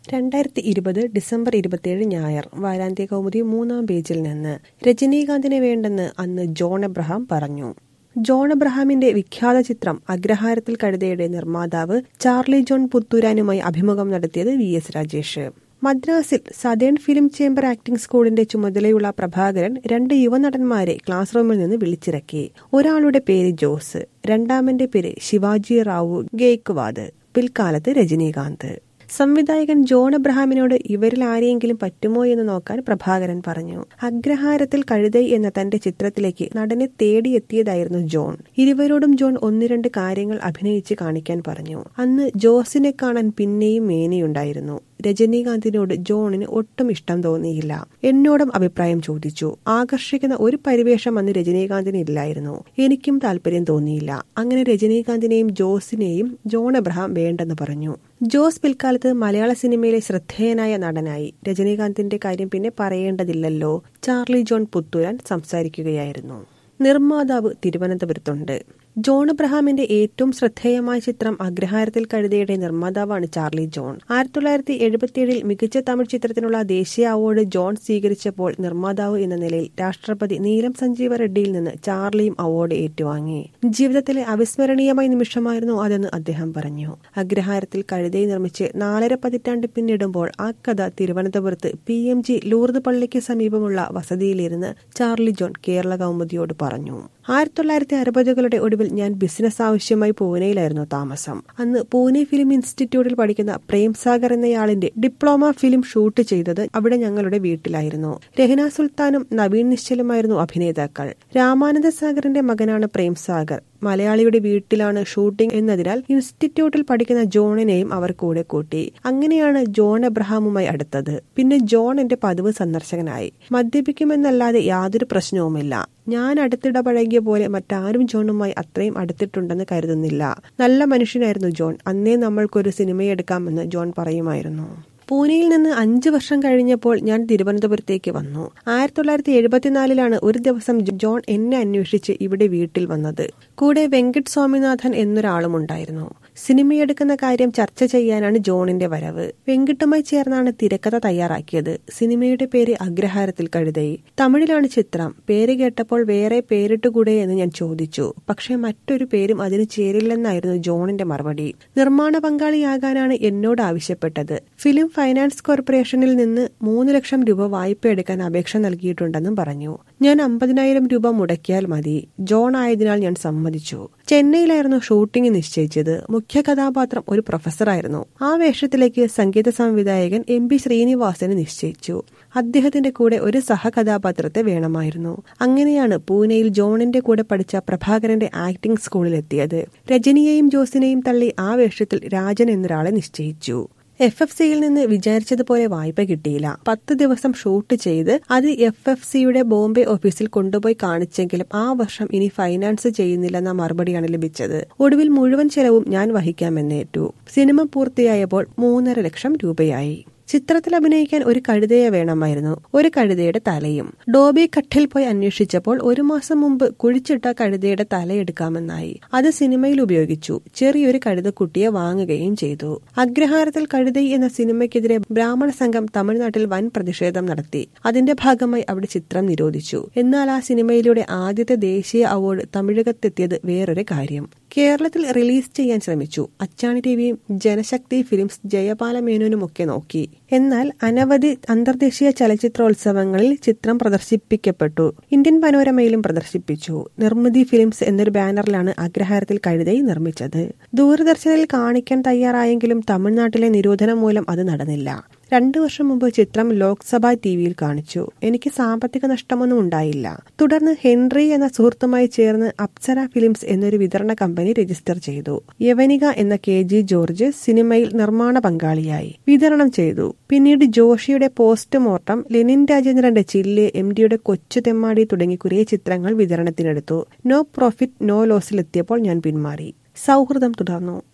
രണ്ടായിരത്തി ഇരുപത് ഡിസംബർ ഇരുപത്തിയേഴ് ഞായർ വാരാന്ത്യ കൗമുദി മൂന്നാം പേജിൽ നിന്ന് രജനീകാന്തിനെ വേണ്ടെന്ന് അന്ന് ജോൺ എബ്രഹാം പറഞ്ഞു ജോൺ എബ്രഹാമിന്റെ വിഖ്യാത ചിത്രം അഗ്രഹാരത്തിൽ കഴുതയുടെ നിർമ്മാതാവ് ചാർലി ജോൺ പുത്തൂരാനുമായി അഭിമുഖം നടത്തിയത് വി എസ് രാജേഷ് മദ്രാസിൽ സദേൺ ഫിലിം ചേംബർ ആക്ടിംഗ് സ്കൂളിന്റെ ചുമതലയുള്ള പ്രഭാകരൻ രണ്ട് യുവനടന്മാരെ ക്ലാസ് റൂമിൽ നിന്ന് വിളിച്ചിറക്കി ഒരാളുടെ പേര് ജോസ് രണ്ടാമന്റെ പേര് ശിവാജി റാവു ഗേക്വാദ് പിൽക്കാലത്ത് രജനീകാന്ത് സംവിധായകൻ ജോൺ എബ്രഹാമിനോട് ഇവരിൽ ആരെയെങ്കിലും പറ്റുമോ എന്ന് നോക്കാൻ പ്രഭാകരൻ പറഞ്ഞു അഗ്രഹാരത്തിൽ കഴുതൈ എന്ന തന്റെ ചിത്രത്തിലേക്ക് നടനെ തേടിയെത്തിയതായിരുന്നു ജോൺ ഇരുവരോടും ജോൺ ഒന്ന് രണ്ട് കാര്യങ്ങൾ അഭിനയിച്ച് കാണിക്കാൻ പറഞ്ഞു അന്ന് ജോസിനെ കാണാൻ പിന്നെയും മേനയുണ്ടായിരുന്നു രജനീകാന്തിനോട് ജോണിന് ഒട്ടും ഇഷ്ടം തോന്നിയില്ല എന്നോടും അഭിപ്രായം ചോദിച്ചു ആകർഷിക്കുന്ന ഒരു പരിവേഷം അന്ന് രജനീകാന്തിന് ഇല്ലായിരുന്നു എനിക്കും താല്പര്യം തോന്നിയില്ല അങ്ങനെ രജനീകാന്തിനെയും ജോസിനെയും ജോൺ എബ്രഹാം വേണ്ടെന്ന് പറഞ്ഞു ജോസ് പിൽക്കാലത്ത് മലയാള സിനിമയിലെ ശ്രദ്ധേയനായ നടനായി രജനീകാന്തിന്റെ കാര്യം പിന്നെ പറയേണ്ടതില്ലല്ലോ ചാർലി ജോൺ പുത്തൂരാൻ സംസാരിക്കുകയായിരുന്നു നിർമ്മാതാവ് തിരുവനന്തപുരത്തുണ്ട് ജോൺ എബ്രഹാമിന്റെ ഏറ്റവും ശ്രദ്ധേയമായ ചിത്രം അഗ്രഹാരത്തിൽ കഴുതയുടെ നിർമ്മാതാവാണ് ചാർലി ജോൺ ആയിരത്തി തൊള്ളായിരത്തി എഴുപത്തിയേഴിൽ മികച്ച തമിഴ് ചിത്രത്തിനുള്ള ദേശീയ അവാർഡ് ജോൺ സ്വീകരിച്ചപ്പോൾ നിർമ്മാതാവ് എന്ന നിലയിൽ രാഷ്ട്രപതി നീലം സഞ്ജീവ റെഡ്ഡിയിൽ നിന്ന് ചാർലിയും അവാർഡ് ഏറ്റുവാങ്ങി ജീവിതത്തിലെ അവിസ്മരണീയമായ നിമിഷമായിരുന്നു അതെന്ന് അദ്ദേഹം പറഞ്ഞു അഗ്രഹാരത്തിൽ കഴുതയെ നിർമ്മിച്ച് നാലര പതിറ്റാണ്ട് പിന്നിടുമ്പോൾ ആ കഥ തിരുവനന്തപുരത്ത് പി എം ജി ലൂർദ് പള്ളിക്ക് സമീപമുള്ള വസതിയിലിരുന്ന് ചാർലി ജോൺ കേരള കൗമുദിയോട് പറഞ്ഞു ആയിരത്തി തൊള്ളായിരത്തി അറുപതുകളുടെ ഒടുവിൽ ഞാൻ ബിസിനസ് ആവശ്യമായി പൂനെയിലായിരുന്നു താമസം അന്ന് പൂനെ ഫിലിം ഇൻസ്റ്റിറ്റ്യൂട്ടിൽ പഠിക്കുന്ന പ്രേം സാഗർ എന്നയാളിന്റെ ഡിപ്ലോമ ഫിലിം ഷൂട്ട് ചെയ്തത് അവിടെ ഞങ്ങളുടെ വീട്ടിലായിരുന്നു രഹന സുൽത്താനും നവീൻ നിശ്ചലുമായിരുന്നു അഭിനേതാക്കൾ രാമാനന്ദ സാഗറിന്റെ മകനാണ് പ്രേം സാഗർ മലയാളിയുടെ വീട്ടിലാണ് ഷൂട്ടിംഗ് എന്നതിനാൽ ഇൻസ്റ്റിറ്റ്യൂട്ടിൽ പഠിക്കുന്ന ജോണിനെയും അവർ കൂടെ കൂട്ടി അങ്ങനെയാണ് ജോൺ എബ്രഹാമുമായി അടുത്തത് പിന്നെ ജോൺ എന്റെ പതിവ് സന്ദർശകനായി മദ്യപിക്കുമെന്നല്ലാതെ യാതൊരു പ്രശ്നവുമില്ല ഞാൻ അടുത്തിടപഴകിയ പോലെ മറ്റാരും ജോണുമായി അത്രയും അടുത്തിട്ടുണ്ടെന്ന് കരുതുന്നില്ല നല്ല മനുഷ്യനായിരുന്നു ജോൺ അന്നേ നമ്മൾക്കൊരു സിനിമയെടുക്കാമെന്ന് ജോൺ പറയുമായിരുന്നു പൂനെയിൽ നിന്ന് അഞ്ചു വർഷം കഴിഞ്ഞപ്പോൾ ഞാൻ തിരുവനന്തപുരത്തേക്ക് വന്നു ആയിരത്തി തൊള്ളായിരത്തി എഴുപത്തിനാലിലാണ് ഒരു ദിവസം ജോൺ എന്നെ അന്വേഷിച്ച് ഇവിടെ വീട്ടിൽ വന്നത് കൂടെ വെങ്കട്ട് സ്വാമിനാഥൻ എന്നൊരാളും ഉണ്ടായിരുന്നു സിനിമയെടുക്കുന്ന കാര്യം ചർച്ച ചെയ്യാനാണ് ജോണിന്റെ വരവ് വെങ്കിട്ടുമായി ചേർന്നാണ് തിരക്കഥ തയ്യാറാക്കിയത് സിനിമയുടെ പേര് അഗ്രഹാരത്തിൽ കഴുതൈ തമിഴിലാണ് ചിത്രം പേര് കേട്ടപ്പോൾ വേറെ പേരിട്ടുകൂടെ എന്ന് ഞാൻ ചോദിച്ചു പക്ഷെ മറ്റൊരു പേരും അതിന് ചേരില്ലെന്നായിരുന്നു ജോണിന്റെ മറുപടി നിർമ്മാണ പങ്കാളിയാകാനാണ് എന്നോട് ആവശ്യപ്പെട്ടത് ഫിലിം ഫൈനാൻസ് കോർപ്പറേഷനിൽ നിന്ന് മൂന്ന് ലക്ഷം രൂപ വായ്പ എടുക്കാൻ അപേക്ഷ നൽകിയിട്ടുണ്ടെന്നും പറഞ്ഞു ഞാൻ അമ്പതിനായിരം രൂപ മുടക്കിയാൽ മതി ജോൺ ആയതിനാൽ ഞാൻ സമ്മതിച്ചു ചെന്നൈയിലായിരുന്നു ഷൂട്ടിംഗ് നിശ്ചയിച്ചത് മുഖ്യ കഥാപാത്രം ഒരു പ്രൊഫസറായിരുന്നു ആ വേഷത്തിലേക്ക് സംഗീത സംവിധായകൻ എം പി ശ്രീനിവാസന് നിശ്ചയിച്ചു അദ്ദേഹത്തിന്റെ കൂടെ ഒരു സഹകഥാപാത്രത്തെ വേണമായിരുന്നു അങ്ങനെയാണ് പൂനെയിൽ ജോണിന്റെ കൂടെ പഠിച്ച പ്രഭാകരന്റെ ആക്ടിംഗ് സ്കൂളിലെത്തിയത് രജനിയെയും ജോസിനെയും തള്ളി ആ വേഷത്തിൽ രാജൻ എന്നൊരാളെ നിശ്ചയിച്ചു എഫ് എഫ് സിയിൽ നിന്ന് വിചാരിച്ചതുപോലെ വായ്പ കിട്ടിയില്ല പത്ത് ദിവസം ഷൂട്ട് ചെയ്ത് അത് എഫ് എഫ് സിയുടെ ബോംബെ ഓഫീസിൽ കൊണ്ടുപോയി കാണിച്ചെങ്കിലും ആ വർഷം ഇനി ഫൈനാൻസ് ചെയ്യുന്നില്ലെന്ന മറുപടിയാണ് ലഭിച്ചത് ഒടുവിൽ മുഴുവൻ ചെലവും ഞാൻ വഹിക്കാമെന്നേറ്റു സിനിമ പൂർത്തിയായപ്പോൾ മൂന്നര ലക്ഷം രൂപയായി ചിത്രത്തിൽ അഭിനയിക്കാൻ ഒരു കഴുതയെ വേണമായിരുന്നു ഒരു കഴുതയുടെ തലയും ഡോബി കട്ടിൽ പോയി അന്വേഷിച്ചപ്പോൾ ഒരു മാസം മുമ്പ് കുഴിച്ചിട്ട കഴുതയുടെ തലയെടുക്കാമെന്നായി അത് സിനിമയിൽ ഉപയോഗിച്ചു ചെറിയൊരു കഴുതക്കുട്ടിയെ വാങ്ങുകയും ചെയ്തു അഗ്രഹാരത്തിൽ കഴുതൈ എന്ന സിനിമയ്ക്കെതിരെ ബ്രാഹ്മണ സംഘം തമിഴ്നാട്ടിൽ വൻ പ്രതിഷേധം നടത്തി അതിന്റെ ഭാഗമായി അവിടെ ചിത്രം നിരോധിച്ചു എന്നാൽ ആ സിനിമയിലൂടെ ആദ്യത്തെ ദേശീയ അവാർഡ് തമിഴകത്തെത്തിയത് വേറൊരു കാര്യം കേരളത്തിൽ റിലീസ് ചെയ്യാൻ ശ്രമിച്ചു അച്ചാണി ടിവിയും ജനശക്തി ഫിലിംസ് ജയപാല മേനോനുമൊക്കെ നോക്കി എന്നാൽ അനവധി അന്തർദേശീയ ചലച്ചിത്രോത്സവങ്ങളിൽ ചിത്രം പ്രദർശിപ്പിക്കപ്പെട്ടു ഇന്ത്യൻ പനോരമയിലും പ്രദർശിപ്പിച്ചു നിർമ്മിതി ഫിലിംസ് എന്നൊരു ബാനറിലാണ് അഗ്രഹാരത്തിൽ കഴുതൈ നിർമ്മിച്ചത് ദൂരദർശനിൽ കാണിക്കാൻ തയ്യാറായെങ്കിലും തമിഴ്നാട്ടിലെ നിരോധനം മൂലം അത് നടന്നില്ല രണ്ടു വർഷം മുമ്പ് ചിത്രം ലോക്സഭ ടി വിയിൽ കാണിച്ചു എനിക്ക് സാമ്പത്തിക നഷ്ടമൊന്നും ഉണ്ടായില്ല തുടർന്ന് ഹെൻറി എന്ന സുഹൃത്തുമായി ചേർന്ന് അപ്സര ഫിലിംസ് എന്നൊരു വിതരണ കമ്പനി രജിസ്റ്റർ ചെയ്തു യവനിക എന്ന കെ ജി ജോർജ് സിനിമയിൽ നിർമ്മാണ പങ്കാളിയായി വിതരണം ചെയ്തു പിന്നീട് ജോഷിയുടെ പോസ്റ്റ്മോർട്ടം ലെനിൻ രാജേന്ദ്രന്റെ ചില്ല് എം ഡിയുടെ കൊച്ചു തെമ്മാടി തുടങ്ങി കുറേ ചിത്രങ്ങൾ വിതരണത്തിനെടുത്തു നോ പ്രോഫിറ്റ് നോ ലോസിലെത്തിയപ്പോൾ ഞാൻ പിന്മാറി സൗഹൃദം തുടർന്നു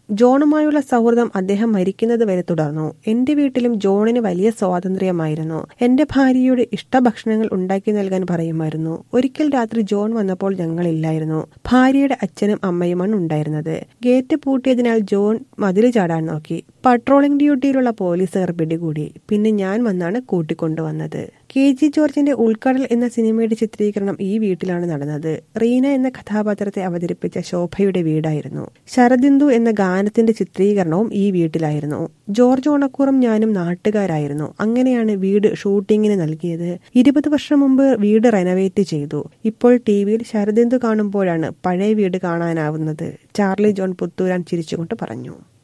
ജോണുമായുള്ള സൗഹൃദം അദ്ദേഹം മരിക്കുന്നത് വരെ തുടർന്നു എന്റെ വീട്ടിലും ജോണിന് വലിയ സ്വാതന്ത്ര്യമായിരുന്നു എന്റെ ഭാര്യയോട് ഇഷ്ടഭക്ഷണങ്ങൾ ഉണ്ടാക്കി നൽകാൻ പറയുമായിരുന്നു ഒരിക്കൽ രാത്രി ജോൺ വന്നപ്പോൾ ഞങ്ങളില്ലായിരുന്നു ഭാര്യയുടെ അച്ഛനും അമ്മയുമാണ് ഉണ്ടായിരുന്നത് ഗേറ്റ് പൂട്ടിയതിനാൽ ജോൺ മതില് ചാടാൻ നോക്കി പട്രോളിംഗ് ഡ്യൂട്ടിയിലുള്ള പോലീസുകാർ പിടികൂടി പിന്നെ ഞാൻ വന്നാണ് കൂട്ടിക്കൊണ്ടുവന്നത് കെ ജി ജോർജിന്റെ ഉൾക്കടൽ എന്ന സിനിമയുടെ ചിത്രീകരണം ഈ വീട്ടിലാണ് നടന്നത് റീന എന്ന കഥാപാത്രത്തെ അവതരിപ്പിച്ച ശോഭയുടെ വീടായിരുന്നു ശരദിന്ദു എന്ന ഗാനത്തിന്റെ ചിത്രീകരണവും ഈ വീട്ടിലായിരുന്നു ജോർജ് ഓണക്കൂറും ഞാനും നാട്ടുകാരായിരുന്നു അങ്ങനെയാണ് വീട് ഷൂട്ടിങ്ങിന് നൽകിയത് ഇരുപത് വർഷം മുമ്പ് വീട് റെനോവേറ്റ് ചെയ്തു ഇപ്പോൾ ടി വിയിൽ ശരദിന്ദു കാണുമ്പോഴാണ് പഴയ വീട് കാണാനാവുന്നത് ചാർലി ജോൺ പുത്തൂരാൻ ചിരിച്ചുകൊണ്ട് പറഞ്ഞു